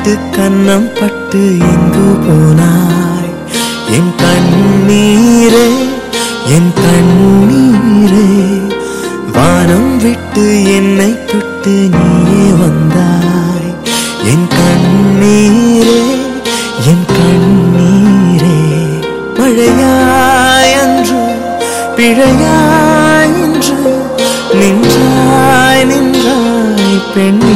விட்டு கன்னம் பட்டு எங்கு போனாய் என் கண்ணீரே என் கண்ணீரே வானம் விட்டு என்னை தொட்டு நீயே வந்தாய் என் கண்ணீரே என் கண்ணீரே மழையாய் அன்று பிழையாய் என்று நின்றாய் நின்றாய் பெண்ணே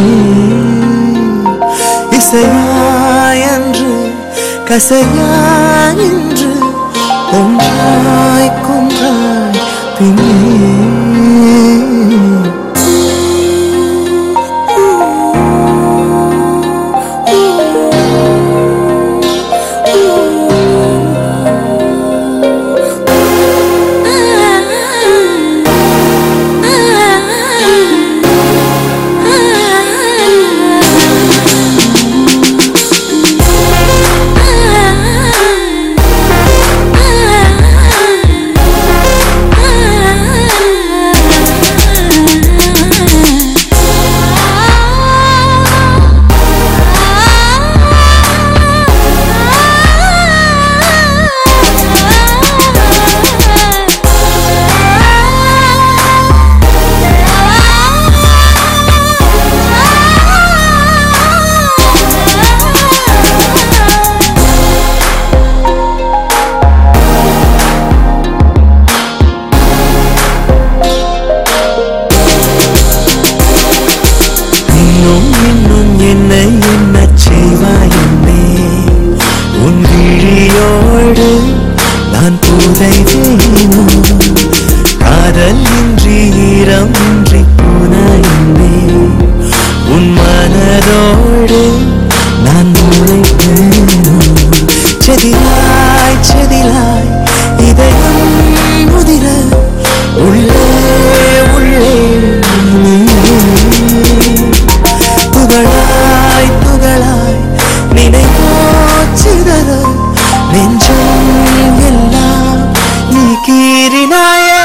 இசையாய் அன்று கசையாய் என்று ஒன்றாய் கொன்றாய் பின்னே இன்னும் இன்னும் என்னை என்ன செய்வாய் என்னே உன் விழியோடு நான் புதைவேனும் காதல் இன்றி ஈரம் இன்றி புனாயினே உன் மனதோடு நான் முளைப்பேனும் செதிலாய் செதிலாய் இதயம் முதிர உள்ளே உள்ளே நீயே துகளாய் துகளாய் நினைவோச்சிதற நெஞ்சம் எல்லாம் நீ கீறினாயே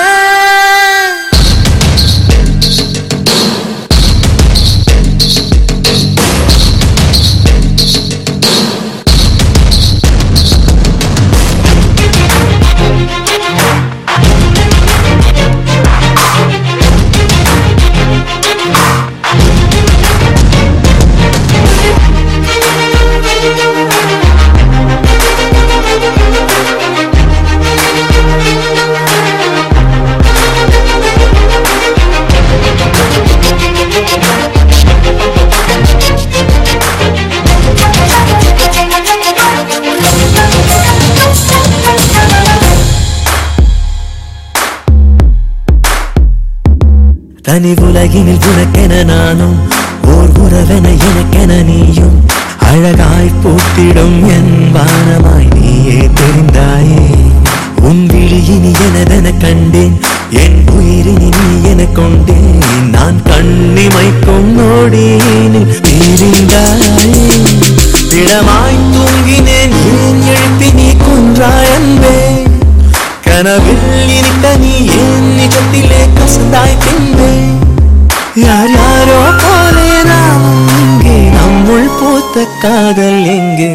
தனி உலகினில் உனக்கென நானும் ஓர் உறவென எனக்கென நீயும் அழகாய் பூத்திடும் என் வானமாய் நீயே தெரிந்தாயே உன் விழியினி எனதென கண்டேன் என் உயிரினி நீ என கொண்டேன் நான் கண்ணிமைக்கும் நோடினில் பிரிந்தாயே திடமாய் தூங்கினேன் ஏன் எழுப்பி நீ கொன்றாய் அன்பே கனவில் இனிக்க நீ என் நிஜத்திலே கசந்தாய் பின்பே யார் யாரோ போலே நாம் இங்கே நம்முள் பூத்த காதல் எங்கே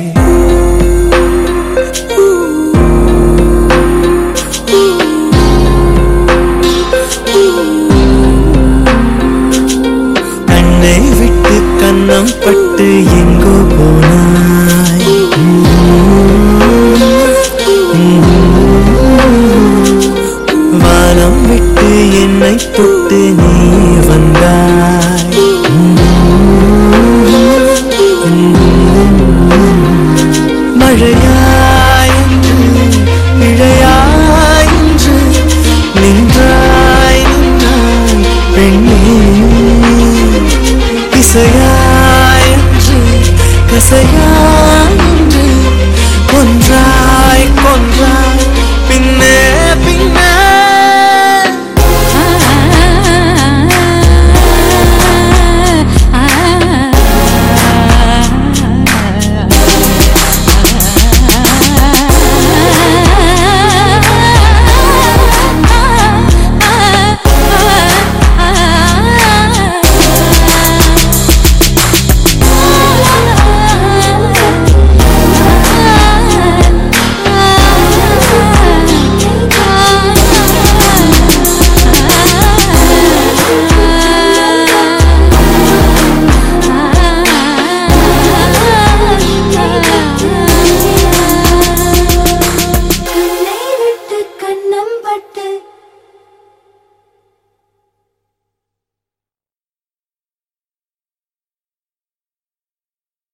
கண்ணை விட்டு கன்னம் பட்டு எங்கோ போனாய் வானம் விட்டு என்னை தொட்டு நீ வந்தாய்